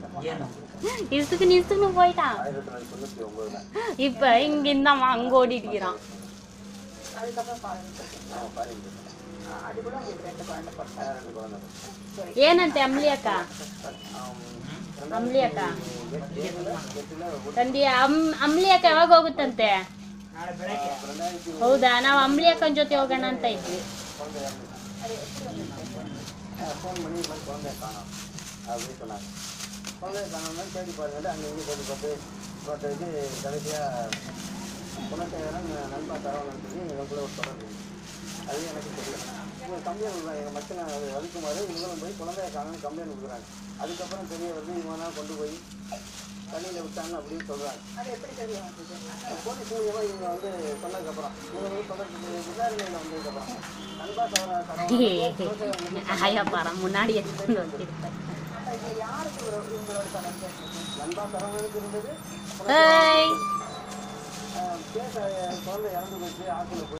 இசுக்கு இசுக்குன்னு போயிட்டான் ஆயிரத்தி தொள்ளாயிரத்தி தொண்ணூற்றி ஒன்பதுல இப்ப இங்க இந்தாமா அங்க ஓடிட்டு இருக்கிறான் அதுக்கப்புறம் பாருங்க அவன் பாருங்க அது கூட உங்களுக்கு ரெண்டு குழந்தை பிறந்தா ரெண்டு குழந்தை ಏನಂತೆ ಅಮ್ಲಿ ಅಕ್ಕ ಅಮ್ಲಿ ಅಕ್ಕ ತಂದಿ ಅಮ್ ಅಮ್ಲಿ ಅಕ್ಕ ಯಾವಾಗ ಹೋಗುತ್ತಂತೆ ಹೌದಾ ನಾವು ಅಮ್ಲಿ ಅಕ್ಕನ ಜೊತೆ ಹೋಗೋಣ ಅಂತ ಇದ್ವಿ ஃபோன் பண்ணி இது மாதிரி குழந்தைய காணோம் அப்படின்னு சொன்னாங்க குழந்தைய காணோம்னா தேடி பாருங்க அங்கே இங்கே தேடி பார்த்து பட் இது கடைசியாக குணசேகரன் நண்பா தரவன் சொல்லி எங்களுக்குள்ள ஒரு தொடர்பு இருந்துச்சு. அது எனக்கு தெரியல இவங்க கம்ப்ளைண்ட் கொடுக்குறாங்க எங்கள் மச்சனை அது வலிக்குமாறு இவங்களும் போய் குழந்தைய காணோம்னு கம்ப்ளைண்ட் கொடுக்குறாங்க அதுக்கப்புறம் தெரிய வருது இவங்க தான் கொண்டு போய் தண்ணியில் விட்டாங்க அப்படின்னு சொல்கிறாங்க அது எப்படி தெரிய வந்தது போலீஸ் மூலியமாக இவங்க வந்து சொன்னதுக்கப்புறம் இவங்க வந்து தொடர்பு விசாரணையில் வந்ததுக்கப்புறம் நண்பா தவற தரவன் ஆயா பாரு முன்னாடி எடுத்துட்டு வந்திருப்பேன் அப்ப இது யாருக்கு ஒரு- இவங்களோட தொடர்பு இருந்தது நண்பா தரவனுக்கு இருந்தது ஏய் கேஸ் குழந்தை இறந்து போயிட்டு ஆற்றுல போய்